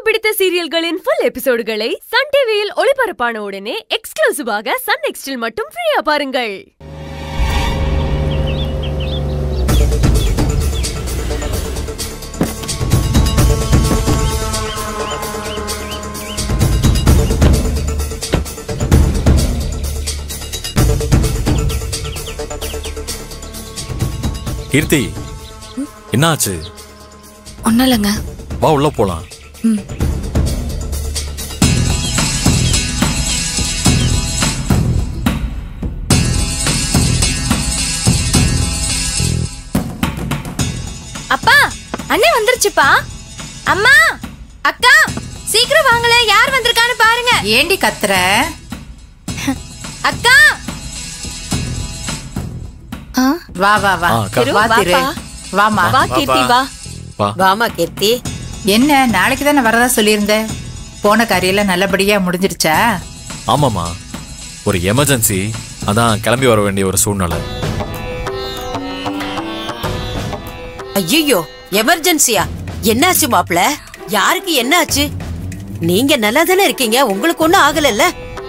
பிடித்த சீரியல்களின் full எபிசோடுகளை Sun டிவியில் ஒளிபரப்பான உடனே எக்ஸ்க்ளூசிவாக சன் நெக்ஸ்டில் மட்டும் ஃப்ரீயா பாருங்கள் கீர்த்தி என்னாச்சு ஒன்னும் இல்லைங்க வா உள்ள போலாம் ம் அப்பா அண்ணே வந்துருச்சுப்பா அம்மா அக்கா சீக்கிரம் வாங்கல யார் வந்திருக்கான்னு பாருங்க ஏண்டி கத்துற அக்கா வா வா வா ஆ, அக்கா. வா திரு வாப்பா. வாமா வா கீர்த்தி வா வா வாமா கீர்த்தி என்ன நாளைக்கு தானே வரதா சொல்லியிருந்த போன காரியெல்லாம் நல்லபடியா முடிஞ்சிருச்சா ஆமாமா ஒரு எமர்ஜென்சி அதான் கிளம்பி வர வேண்டிய ஒரு சூழ்நிலை ஐயோ எமர்ஜென்சியா என்னாச்சு மாப்ள யாருக்கு என்னாச்சு நீங்க நல்லா தானே இருக்கீங்க உங்களுக்கு ஒண்ணும் ஆகலல்ல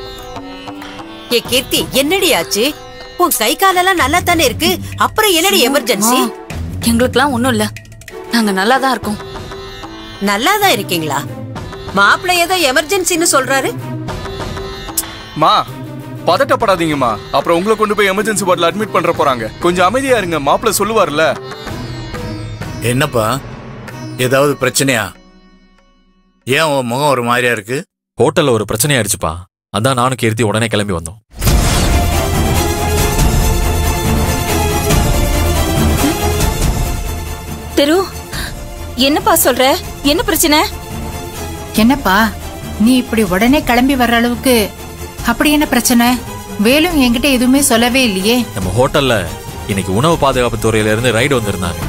ஏ கீர்த்தி என்னடி ஆச்சு உன் கை காலெல்லாம் நல்லா தானே இருக்கு அப்புறம் என்னடி எமர்ஜென்சி எங்களுக்குலாம் ஒண்ணும் இல்ல நாங்க நல்லா தான் இருக்கோம் நல்லா தான் இருக்கீங்களா மாப்பிள்ளை ஏதோ எமர்ஜென்சின்னு சொல்றாரு மா பதட்டப்படாதீங்கம்மா அப்புறம் உங்களை கொண்டு போய் எமர்ஜென்சி வார்டில் அட்மிட் பண்ற போறாங்க கொஞ்சம் அமைதியா இருங்க மாப்பிள்ள சொல்லுவார்ல என்னப்பா ஏதாவது பிரச்சனையா ஏன் உன் முகம் ஒரு மாதிரியா இருக்கு ஹோட்டல்ல ஒரு பிரச்சனை ஆயிடுச்சுப்பா அதான் நானும் கீர்த்தி உடனே கிளம்பி வந்தோம் தெரு என்னப்பா சொல்ற என்ன பிரச்சனை என்னப்பா நீ இப்படி உடனே கிளம்பி வர்ற அளவுக்கு அப்படி என்ன பிரச்சனை வேலும் என்கிட்ட எதுவுமே சொல்லவே இல்லையே நம்ம ஹோட்டல்ல இன்னைக்கு உணவு பாதுகாப்பு துறையில இருந்து ரைடு வந்திருந்தாங்க